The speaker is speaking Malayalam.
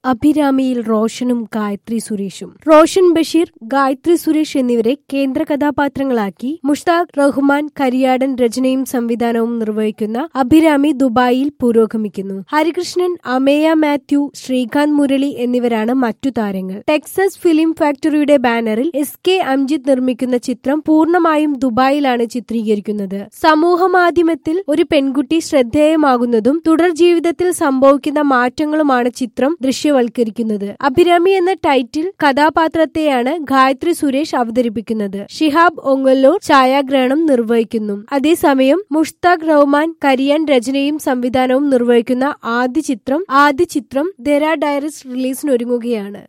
അഭിരാമിയിൽ റോഷനും ഗായത്രി സുരേഷും റോഷൻ ബഷീർ ഗായത്രി സുരേഷ് എന്നിവരെ കേന്ദ്ര കഥാപാത്രങ്ങളാക്കി മുഷ്താഖ് റഹ്മാൻ കരിയാടൻ രചനയും സംവിധാനവും നിർവഹിക്കുന്ന അഭിരാമി ദുബായിൽ പുരോഗമിക്കുന്നു ഹരികൃഷ്ണൻ അമേയ മാത്യു ശ്രീകാന്ത് മുരളി എന്നിവരാണ് മറ്റു താരങ്ങൾ ടെക്സസ് ഫിലിം ഫാക്ടറിയുടെ ബാനറിൽ എസ് കെ അംജിത് നിർമ്മിക്കുന്ന ചിത്രം പൂർണ്ണമായും ദുബായിലാണ് ചിത്രീകരിക്കുന്നത് സമൂഹ മാധ്യമത്തിൽ ഒരു പെൺകുട്ടി ശ്രദ്ധേയമാകുന്നതും തുടർ ജീവിതത്തിൽ സംഭവിക്കുന്ന മാറ്റങ്ങളുമാണ് ചിത്രം ദൃശ്യവൽക്കരിക്കുന്നത് അഭിരാമി എന്ന ടൈറ്റിൽ കഥാപാത്രത്തെയാണ് ഗായത്രി സുരേഷ് അവതരിപ്പിക്കുന്നത് ഷിഹാബ് ഒങ്ങല്ലൂർ ഛായാഗ്രഹണം നിർവഹിക്കുന്നു അതേസമയം മുഷ്താഖ് റഹ്മാൻ കരിയാൻ രചനയും സംവിധാനവും നിർവഹിക്കുന്ന ആദ്യ ചിത്രം ആദ്യ ചിത്രം ദെര ഡയറീസ് റിലീസിനൊരുങ്ങുകയാണ്